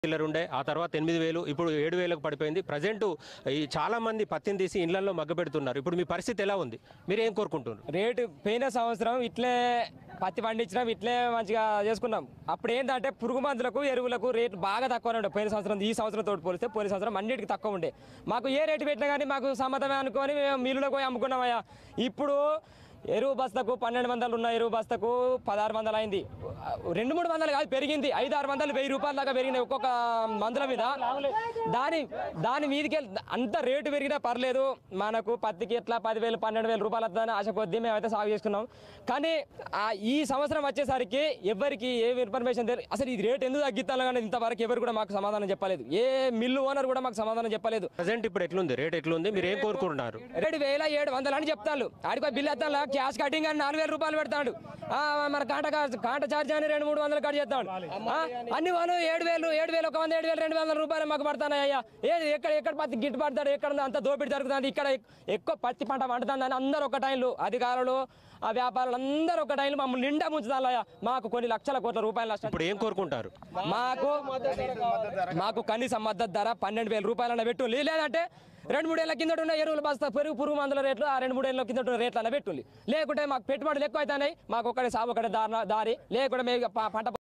చిల్లర ఉండే ఆ తర్వాత ఎనిమిది వేలు ఇప్పుడు ఏడు వేలకు పడిపోయింది ప్రజెంట్ ఈ చాలా మంది పత్తిని తీసి ఇళ్లలో మగ్గపెడుతున్నారు ఇప్పుడు మీ పరిస్థితి ఎలా ఉంది మీరు ఏం కోరుకుంటున్నారు రేటు పోయిన సంవత్సరం ఇట్లే పత్తి పండించినాం ఇట్లే మంచిగా చేసుకున్నాం అప్పుడు ఏంటంటే పురుగు మందులకు ఎరువులకు రేటు బాగా తక్కువ ఉండే పోయిన సంవత్సరం ఈ సంవత్సరం తోటి పోలిస్తే పోయిన సంవత్సరం అన్నిటికీ తక్కువ ఉండే మాకు ఏ రేటు పెట్టినా కానీ మాకు సమ్మతమే అనుకొని మేము మిల్లులకు పోయి అమ్ముకున్నామయ్యా ఇప్పుడు ఎరువు బస్తకు పన్నెండు వందలు ఉన్న ఎరువు బస్తకు పదహారు వందలు అయింది రెండు మూడు వందలు కాదు పెరిగింది ఐదు ఆరు వందలు వెయ్యి రూపాయల దాకా పెరిగినాయి ఒక్కొక్క మందుల మీద దాని దాని మీదకి అంత రేటు పెరిగినా పర్లేదు మనకు పత్తికి ఎట్లా పదివేలు పన్నెండు వేల రూపాయలు వస్తుందని ఆశ కొద్దీ మేమైతే సాగు చేసుకున్నాం కానీ ఆ ఈ సంవత్సరం వచ్చేసరికి ఎవరికి ఏ ఇన్ఫర్మేషన్ తెలియదు అసలు ఇది రేట్ ఎందుకు తగ్గిస్తాను కానీ ఇంతవరకు ఎవరు కూడా మాకు సమాధానం చెప్పలేదు ఏ మిల్లు ఓనర్ కూడా మాకు సమాధానం చెప్పలేదు ప్రజెంట్ ఇప్పుడు ఎట్లుంది రేట్ ఎట్లుంది మీరు ఏం కోరుకుంటున్నారు రెండు వేల ఏడు వందలు అని చెప్తాను ఆడికి బిల్ ఎత్తాను క్యాష్ కటింగ్ అని నాలుగు వేల రూపాయలు పెడతాడు ఆ, మన కాంట కా- కాంట ఛార్జ్ అని రెండు మూడు వందలు కట్ చేస్తాడు ఆ, అన్ని వాళ్ళు ఏడు వేలు ఏడు వేలు ఒక వంద ఏడు వేలు రెండు వందల రూపాయలు మాకు పడతాయి అయ్యా ఏది ఎక్కడ ఎక్కడ పత్తి గిట్టు పడతాడు ఎక్కడ అంత దోపిడి జరుగుతుంది ఇక్కడ ఎక్- ఎక్కువ పత్తి పంట పండుతుంది అని అందరూ ఒక టైంలో అధికారులు ఆ వ్యాపారులు అందరూ ఒక టైంలో మమ్మల్ని నిండా ముంచుతాలయ్యా మాకు కొన్ని లక్షల కోట్ల రూపాయలు నష్టం ఇప్పుడు ఏం కోరుకుంటారు మాకు మాకు కనీస మద్దతు ధర పన్నెండు వేల రూపాయలన్న పెట్టు లేదంటే రెండు మూడేళ్ల కిందట ఉన్న ఎరువులు బస్తా పెరుగు పురుగు మందుల రేట్లు ఆ రెండు మూడేళ్ల కిందట ఉన్న రేట్లు అన్న పెట్టుంది లేకుంటే మాకు పెట్టుబడులు ఎక్కువ అవుతున్నాయి మాకు ఒకటి సాగు ఒకటి దారి దారి లేకుంటే మేము ప- పంట